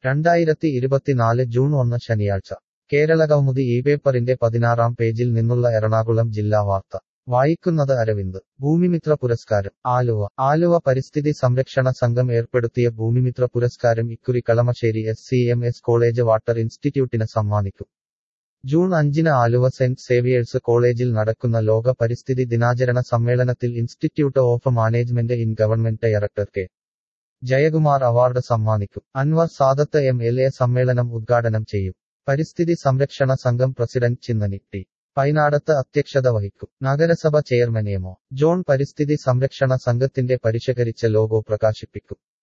രണ്ടായിരത്തി ഇരുപത്തിനാല് ജൂൺ ഒന്ന് ശനിയാഴ്ച കേരളകൗമുദി ഈ പേപ്പറിന്റെ പതിനാറാം പേജിൽ നിന്നുള്ള എറണാകുളം ജില്ലാ വാർത്ത വായിക്കുന്നത് അരവിന്ദ് ഭൂമിമിത്ര പുരസ്കാരം ആലുവ ആലുവ പരിസ്ഥിതി സംരക്ഷണ സംഘം ഏർപ്പെടുത്തിയ ഭൂമിമിത്ര പുരസ്കാരം ഇക്കുറി Kalamassery S C M S college water ഇൻസ്റ്റിറ്റ്യൂട്ടിന് സമ്മാനിക്കും ജൂൺ അഞ്ചിന് ആലുവ സെന്റ് സേവിയേഴ്സ് കോളേജിൽ നടക്കുന്ന ലോക പരിസ്ഥിതി ദിനാചരണ സമ്മേളനത്തിൽ institute of management in government director K Jayakumar award സമ്മാനിക്കും Anwar Sadath M L A സമ്മേളനം ഉദ്ഘാടനം ചെയ്യും പരിസ്ഥിതി സംരക്ഷണ സംഘം പ്രസിഡന്റ് ചിന്നനി ടി പൈനാടത്ത് അധ്യക്ഷത വഹിക്കും നഗരസഭ ചെയർമാൻ എമോ ജോൺ പരിസ്ഥിതി സംരക്ഷണ സംഘത്തിന്റെ പരിഷ്കരിച്ച ലോഗോ പ്രകാശിപ്പിക്കും